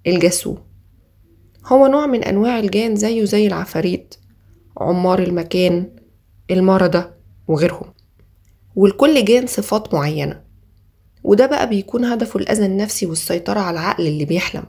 الجاسوم هو نوع من أنواع الجان زيه زي العفاريت عمار المكان المردة وغيرهم والكل جان صفات معينة وده بقى بيكون هدفه الأذى النفسي والسيطرة على العقل اللي بيحلم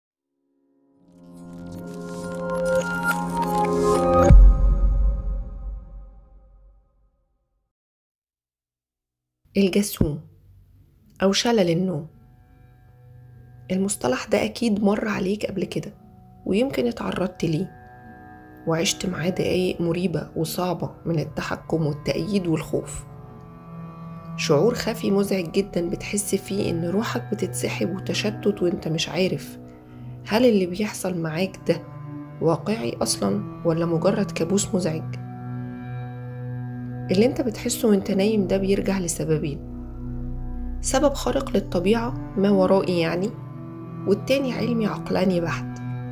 الجاسوم أو شلل النوم المصطلح ده أكيد مر عليك قبل كده ويمكن اتعرضت ليه وعشت معاه دقايق مريبة وصعبة من التحكم والتأييد والخوف شعور خفي مزعج جدا بتحس فيه إن روحك بتتسحب وتشتت وإنت مش عارف هل اللي بيحصل معاك ده واقعي أصلا ولا مجرد كابوس مزعج اللي انت بتحسه وانت نايم ده بيرجع لسببين سبب خارق للطبيعة ما ورائي يعني والتاني علمي عقلاني بحت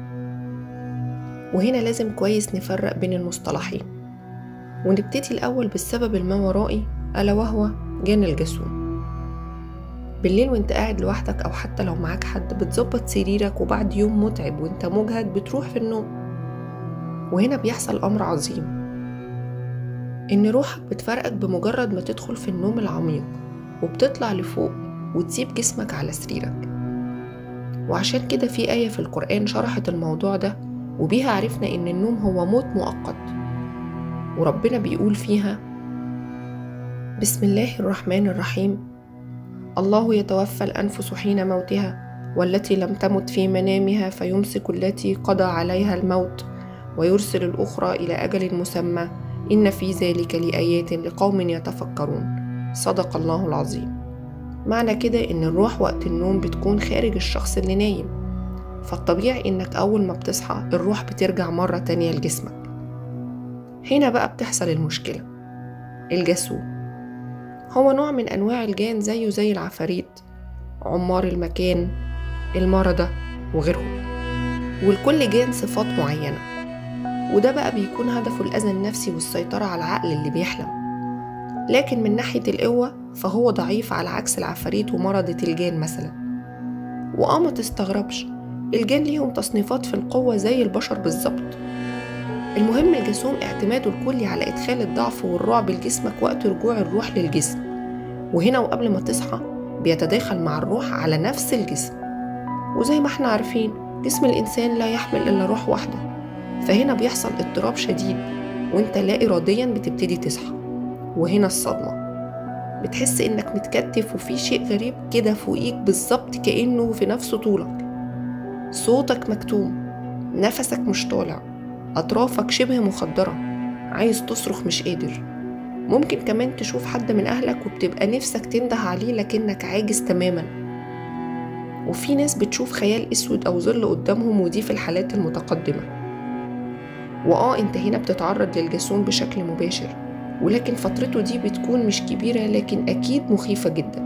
وهنا لازم كويس نفرق بين المصطلحين ونبتدي الأول بالسبب الماورائي ألا وهو جان الجاسوم بالليل وانت قاعد لوحدك أو حتى لو معاك حد بتظبط سريرك وبعد يوم متعب وانت مجهد بتروح في النوم وهنا بيحصل أمر عظيم إن روحك بتفرقك بمجرد ما تدخل في النوم العميق وبتطلع لفوق وتسيب جسمك على سريرك وعشان كده في آية في القرآن شرحت الموضوع ده وبيها عرفنا إن النوم هو موت مؤقت وربنا بيقول فيها بسم الله الرحمن الرحيم الله يتوفى الأنفس حين موتها والتي لم تمت في منامها فيمسك التي قضى عليها الموت ويرسل الأخرى إلى أجل مسمى إن في ذلك لآيات لقوم يتفكرون صدق الله العظيم معنى كده إن الروح وقت النوم بتكون خارج الشخص اللي نايم فالطبيعي إنك أول ما بتصحى الروح بترجع مرة تانية لجسمك هنا بقى بتحصل المشكلة الجاسوم هو نوع من أنواع الجان زيه زي العفاريت عمار المكان المردة وغيرهم والكل جان صفات معينة وده بقى بيكون هدفه الأذى النفسي والسيطرة على العقل اللي بيحلم لكن من ناحية القوة فهو ضعيف على عكس العفاريت ومرضة الجان مثلا وآه ما تستغربش الجان ليهم تصنيفات في القوة زي البشر بالظبط المهم الجاسوم اعتماده الكلي على إدخال الضعف والرعب لجسمك وقت رجوع الروح للجسم وهنا وقبل ما تصحى بيتداخل مع الروح على نفس الجسم وزي ما احنا عارفين جسم الإنسان لا يحمل إلا روح واحدة فهنا بيحصل اضطراب شديد وانت لا إراديا بتبتدي تصحى وهنا الصدمة بتحس إنك متكتف وفي شيء غريب كده فوقيك بالظبط كأنه في نفس طولك صوتك مكتوم نفسك مش طالع أطرافك شبه مخدرة عايز تصرخ مش قادر ممكن كمان تشوف حد من أهلك وبتبقى نفسك تنده عليه لكنك عاجز تماما وفي ناس بتشوف خيال أسود أو ظل قدامهم ودي في الحالات المتقدمة وآه أنت هنا بتتعرض للجاسوم بشكل مباشر ولكن فترته دي بتكون مش كبيرة لكن أكيد مخيفة جدا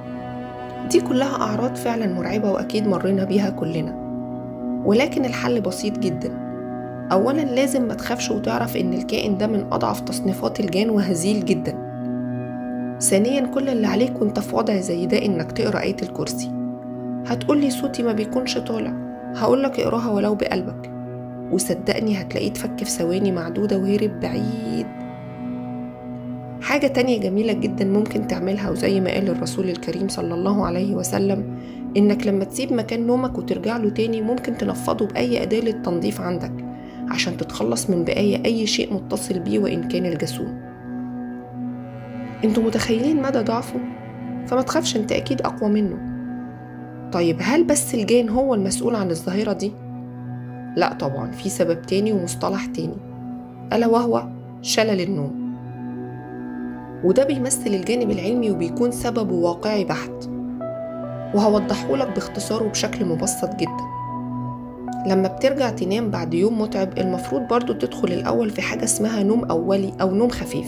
دي كلها أعراض فعلا مرعبة وأكيد مرينا بيها كلنا ولكن الحل بسيط جدا أولا لازم ما تخافش وتعرف إن الكائن ده من أضعف تصنيفات الجان وهزيل جدا ثانيا كل اللي عليك وانت في وضع زي ده إنك تقرأ آية الكرسي هتقولي صوتي ما بيكونش طالع هقولك اقراها ولو بقلبك وصدقني هتلاقيه اتفك في ثواني معدودة وهرب بعيد حاجة تانية جميلة جدا ممكن تعملها وزي ما قال الرسول الكريم صلى الله عليه وسلم إنك لما تسيب مكان نومك وترجع له تاني ممكن تنفضه بأي أداة للتنظيف عندك عشان تتخلص من بقايا أي شيء متصل بيه وإن كان الجاسوم انتوا متخيلين مدى ضعفه؟ فما تخافش انت أكيد أقوى منه طيب هل بس الجان هو المسؤول عن الظاهرة دي؟ لا طبعا في سبب تاني ومصطلح تاني ألا وهو شلل النوم وده بيمثل الجانب العلمي وبيكون سببه واقعي بحت وهوضحهولك باختصار وبشكل مبسط جدا لما بترجع تنام بعد يوم متعب المفروض برضو تدخل الأول في حاجة اسمها نوم أولي أو نوم خفيف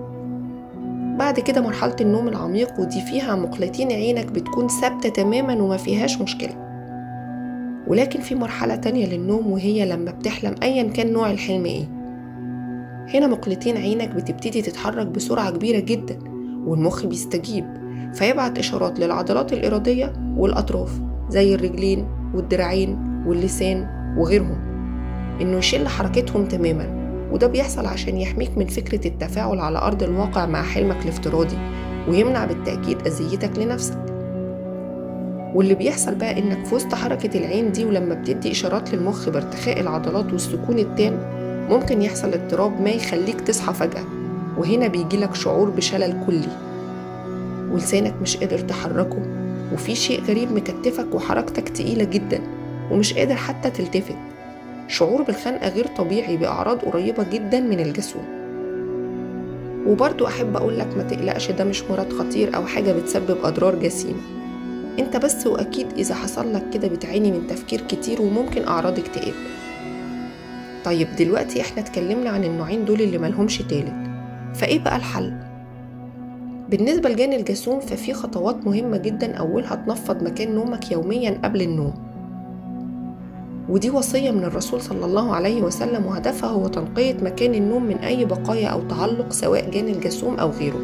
بعد كده مرحلة النوم العميق ودي فيها مقلتين عينك بتكون ثابتة تماما وما فيهاش مشكلة ولكن في مرحلة تانية للنوم وهي لما بتحلم أيا كان نوع الحلم إيه هنا مقلتين عينك بتبتدي تتحرك بسرعة كبيرة جدا والمخ بيستجيب فيبعت إشارات للعضلات الإرادية والأطراف زي الرجلين والدراعين واللسان وغيرهم إنه يشل حركتهم تماما وده بيحصل عشان يحميك من فكرة التفاعل على أرض الواقع مع حلمك الافتراضي ويمنع بالتأكيد أذيتك لنفسك واللي بيحصل بقى إنك في وسط حركة العين دي ولما بتدي إشارات للمخ بارتخاء العضلات والسكون التام ممكن يحصل اضطراب ما يخليك تصحى فجأة وهنا بيجيلك شعور بشلل كلي ولسانك مش قادر تحركه وفي شيء غريب مكتفك وحركتك تقيلة جدا ومش قادر حتى تلتفت شعور بالخنقة غير طبيعي بأعراض قريبة جدا من الجسوم وبرضو أحب أقولك ما تقلقش ده مش مرض خطير أو حاجة بتسبب أضرار جسيمة انت بس وأكيد إذا حصل لك كده بتعاني من تفكير كتير وممكن أعراض اكتئاب طيب دلوقتي احنا اتكلمنا عن النوعين دول اللي ملهمش تالت فايه بقى الحل؟ بالنسبة لجان الجاسوم ففي خطوات مهمة جدا أولها تنفض مكان نومك يوميا قبل النوم ودي وصية من الرسول صلى الله عليه وسلم وهدفها هو تنقية مكان النوم من أي بقايا أو تعلق سواء جان الجاسوم أو غيره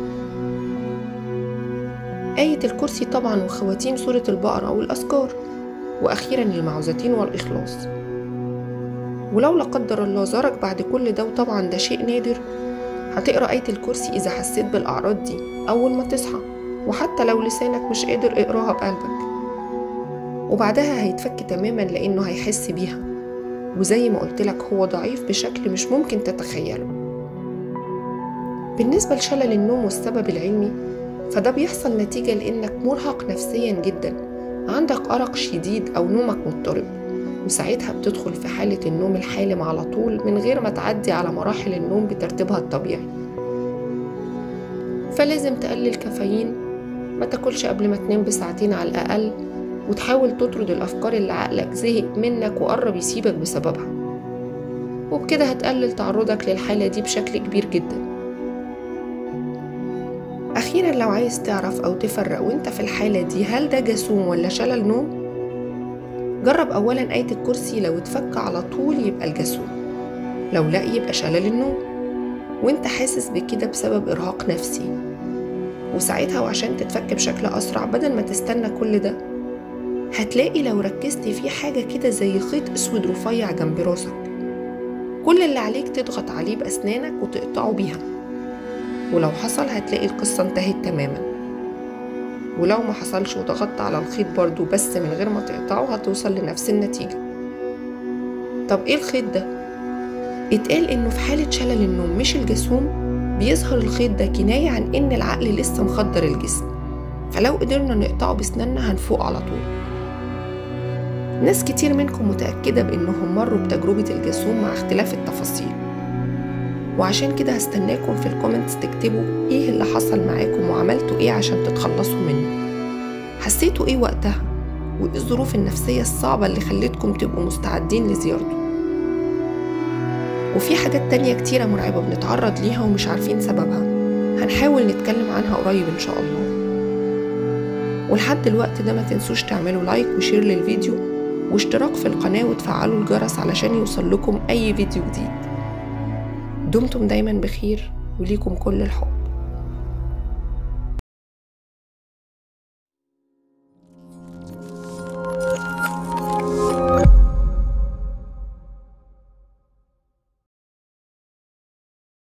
آية الكرسي طبعا وخواتيم سورة البقرة أو الأذكار وأخيرا المعوذتين والإخلاص ولو لا قدر الله زارك بعد كل ده وطبعا ده شيء نادر هتقرا آية الكرسي إذا حسيت بالأعراض دي أول ما تصحى وحتى لو لسانك مش قادر اقراها بقلبك وبعدها هيتفك تماما لأنه هيحس بيها وزي ما قلتلك هو ضعيف بشكل مش ممكن تتخيله بالنسبة لشلل النوم والسبب العلمي فده بيحصل نتيجة لأنك مرهق نفسيا جدا عندك أرق شديد أو نومك مضطرب وساعتها بتدخل في حالة النوم الحالم على طول من غير ما تعدي على مراحل النوم بترتيبها الطبيعي فلازم تقلل كافيين ما تاكلش قبل ما تنام بساعتين على الأقل وتحاول تطرد الأفكار اللي عقلك زهق منك وقرب يسيبك بسببها وبكده هتقلل تعرضك للحالة دي بشكل كبير جدا أخيرا لو عايز تعرف أو تفرق وانت في الحالة دي هل ده جاسوم ولا شلل نوم جرب أولا آية الكرسي لو اتفك على طول يبقى الجاسوم لو لا يبقى شلل النوم وانت حاسس بكده بسبب إرهاق نفسي وساعتها وعشان تتفك بشكل أسرع بدل ما تستنى كل ده هتلاقي لو ركزت فيه حاجة كده زي خيط أسود رفيع جنب راسك كل اللي عليك تضغط عليه بأسنانك وتقطعه بيها ولو حصل هتلاقي القصة انتهت تماما ولو ما حصلش وضغطت على الخيط برضو بس من غير ما تقطعه هتوصل لنفس النتيجة طب ايه الخيط ده؟ اتقال انه في حالة شلل النوم مش الجاسوم بيظهر الخيط ده كناية عن ان العقل لسه مخدر الجسم فلو قدرنا نقطعه بسناننا هنفوق على طول ناس كتير منكم متأكدة بإنهم مروا بتجربة الجاسوم مع اختلاف التفاصيل وعشان كده هستناكم في الكومنتس تكتبوا ايه اللي حصل معاكم وعملتوا ايه عشان تتخلصوا منه حسيتوا ايه وقتها وايه الظروف النفسية الصعبة اللي خلتكم تبقوا مستعدين لزيارته وفي حاجات تانية كتيرة مرعبة بنتعرض ليها ومش عارفين سببها هنحاول نتكلم عنها قريب ان شاء الله ولحد الوقت ده ما تنسوش تعملوا لايك وشير للفيديو واشتراك في القناة وتفعلوا الجرس علشان يوصل لكم أي فيديو جديد دمتم دايما بخير وليكم كل الحب